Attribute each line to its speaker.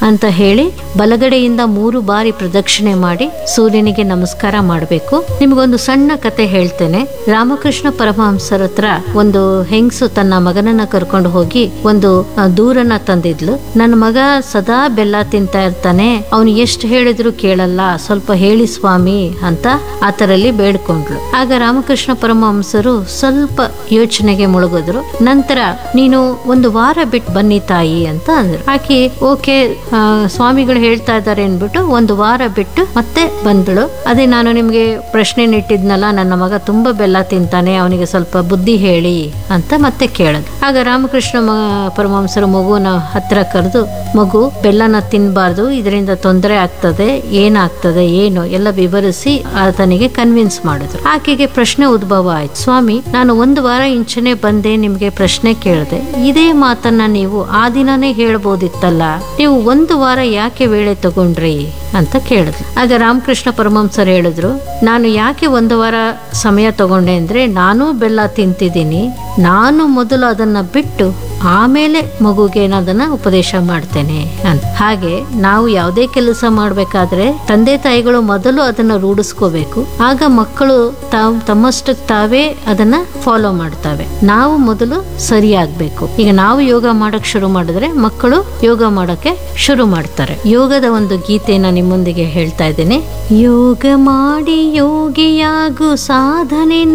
Speaker 1: ಅಂತ ಹೇಳಿ ಬಲಗಡೆಯಿಂದ ಮೂರು ಬಾರಿ ಪ್ರದಕ್ಷಿಣೆ ಮಾಡಿ ಸೂರ್ಯನಿಗೆ ನಮಸ್ಕಾರ ಮಾಡಬೇಕು ನಿಮಗೊಂದು ಸಣ್ಣ ಕತೆ ಹೇಳ್ತೇನೆ ರಾಮಕೃಷ್ಣ ಪರಮಹಂಸರ ಹತ್ರ ಒಂದು ಹೆಂಗಸು ತನ್ನ ಮಗನನ್ನ ಕರ್ಕೊಂಡು ಹೋಗಿ ಒಂದು ಆ, ದೂರನ್ನ ತಂದಿದ್ಲು ನನ್ನ ಮಗ ಸದಾ ಬೆಲ್ಲ ತಿಂತಾ ಇರ್ತಾನೆ ಅವನು ಎಷ್ಟು ಹೇಳಿದ್ರು ಕೇಳಲ್ಲ ಸ್ವಲ್ಪ ಹೇಳಿ ಸ್ವಾಮಿ ಅಂತ ಆತರಲ್ಲಿ ಬೇಡ್ಕೊಂಡ್ಲು ಆಗ ರಾಮಕೃಷ್ಣ ಪರಮಹಂಸರು ಸ್ವಲ್ಪ ಯೋಚನೆಗೆ ಮುಳುಗಿದ್ರು ನಂತರ ನೀನು ಒಂದು ವಾರ ಬಿಟ್ಟು ಬನ್ನಿ ತಾಯಿ ಅಂತ ಅಂದ್ರು ಆಕೆ ಓಕೆ ಆ, ಸ್ವಾಮಿಗಳು ಹೇಳ್ತಾ ಇದ್ದಾರೆ ಅನ್ಬಿಟ್ಟು ಒಂದು ವಾರ ಬಿಟ್ಟು ಮತ್ತೆ ಬಂದಳು ಅದೇ ನಾನು ನಿಮ್ಗೆ ಪ್ರಶ್ನೆ ನೆಟ್ಟಿದ್ನಲ್ಲ ನನ್ನ ಮಗ ತುಂಬಾ ಬೆಲ್ಲ ತಿಂತಾನೆ ಅವನಿಗೆ ಸ್ವಲ್ಪ ಬುದ್ಧಿ ಹೇಳಿ ಅಂತ ಮತ್ತೆ ಕೇಳದ್ ಆಗ ರಾಮಕೃಷ್ಣ ಮ- ಪರಮಹಂಸರ ಮಗುನ ಹತ್ರ ಕರೆದು ಮಗು ಬೆಲ್ಲನ ತಿನ್ಬಾರ್ದು ಇದರಿಂದ ತೊಂದರೆ ಆಗ್ತದೆ ಏನಾಗ್ತದೆ ಏನು ಎಲ್ಲ ವಿವರಿಸಿ ಆತನಿಗೆ ಕನ್ವಿನ್ಸ್ ಮಾಡಿದ್ರು ಆಕೆಗೆ ಪ್ರಶ್ನೆ ಉದ್ಭವ ಆಯ್ತು ಸ್ವಾಮಿ ನಾನು ಒಂದು ವಾರ ಇಂಚನೆ ಬಂದೆ ನಿಮ್ಗೆ ಪ್ರಶ್ನೆ ಕೇಳಿದೆ ಇದೇ ಮಾತನ್ನ ನೀವು ಆ ದಿನನೇ ಹೇಳ್ಬೋದಿತ್ತಲ್ಲ ನೀವು ಒಂದು ವಾರ ಯಾಕೆ ವೇಳೆ ತಗೊಂಡ್ರಿ ಅಂತ ಕೇಳಿದ್ರು ಆಗ ರಾಮಕೃಷ್ಣ ಪರಮಹಂಸರು ಹೇಳಿದ್ರು ನಾನು ಯಾಕೆ ಒಂದು ವಾರ ಸಮಯ ತಗೊಂಡೆ ಅಂದ್ರೆ ನಾನು ಬೆಲ್ಲ ತಿಂತಿದ್ದೀನಿ ನಾನು ಮೊದಲು ಅದನ್ನ ಬಿಟ್ಟು ಆಮೇಲೆ ಮಗುಗೆ ನಾನು ಅದನ್ನ ಉಪದೇಶ ಮಾಡ್ತೇನೆ ಅಂತ ಹಾಗೆ ನಾವು ಯಾವುದೇ ಕೆಲಸ ಮಾಡಬೇಕಾದ್ರೆ ತಂದೆ ತಾಯಿಗಳು ಮೊದಲು ಅದನ್ನ ರೂಢಿಸ್ಕೋಬೇಕು ಆಗ ಮಕ್ಕಳು ತಾವು ತಮ್ಮಷ್ಟಕ್ಕೆ ತಾವೇ ಅದನ್ನ ಫಾಲೋ ಮಾಡ್ತವೆ ನಾವು ಮೊದಲು ಸರಿಯಾಗಬೇಕು ಈಗ ನಾವು ಯೋಗ ಮಾಡಕ್ ಶುರು ಮಾಡಿದ್ರೆ ಮಕ್ಕಳು ಯೋಗ ಮಾಡಕ್ಕೆ ಶುರು ಮಾಡ್ತಾರೆ ಯೋಗದ ಒಂದು ಗೀತೆನ ನಿಮ್ಮೊಂದಿಗೆ ಹೇಳ್ತಾ ಇದ್ದೇನೆ ಯೋಗ ಮಾಡಿ ಯೋಗಿಯಾಗು ಸಾಧನೆ